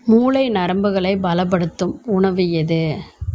மூளை நரம்புகளை பலப்படுத்தும் உணவு எது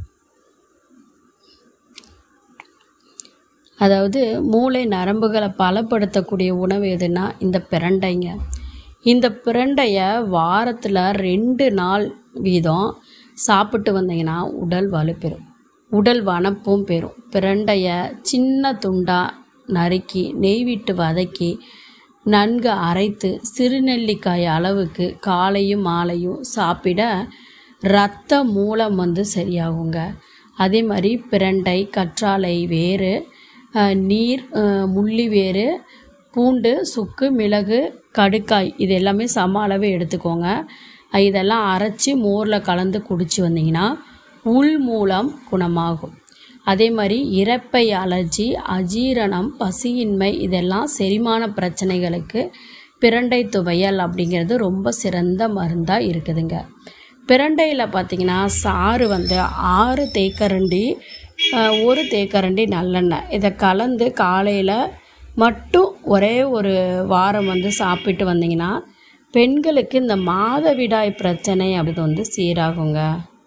அதாவது மூளை நரம்புகளை பலப்படுத்தக்கூடிய உணவு எதுனா இந்த பிரண்டைங்க இந்த பிரண்டையை வாரத்தில் ரெண்டு நாள் வீதம் சாப்பிட்டு வந்தீங்கன்னா உடல் வலுப்பெறும் உடல் வனப்பும் பெறும் பிரண்டையை சின்ன துண்டாக நறுக்கி நெய் விட்டு வதக்கி நன்கு அரைத்து சிறுநெல்லிக்காய் அளவுக்கு காலையும் மாலையும் சாப்பிட இரத்த மூலம் வந்து சரியாகுங்க அதே மாதிரி பிரண்டை கற்றாழை வேறு அஹ், நீர் அஹ், முள்ளி வேறு பூண்டு சுக்கு மிளகு கடுக்காய் இது எல்லாமே சம அளவு எடுத்துக்கோங்க அஹ், இதெல்லாம் அரைச்சி மோரில் கலந்து குடிச்சு வந்தீங்கன்னா உள் மூலம் குணமாகும் அதே மாதிரி இரைப்பை அலர்ஜி அஜீரணம் பசியின்மை இதெல்லாம் செரிமான பிரச்சனைகளுக்கு பிரண்டை துவையல் அப்படிங்கிறது ரொம்ப சிறந்த மருந்தாக இருக்குதுங்க பிரண்டையில் பார்த்தீங்கன்னா சாறு வந்து ஆறு தேக்கரண்டி அஹ், ஒரு தேக்கரண்டி நல்லெண்ணெய் இதை கலந்து காலையில் மட்டும் ஒரே ஒரு வாரம் வந்து சாப்பிட்டு வந்தீங்கன்னா பெண்களுக்கு இந்த மாதவிடாய் பிரச்சனை அப்படி வந்து சீராகுங்க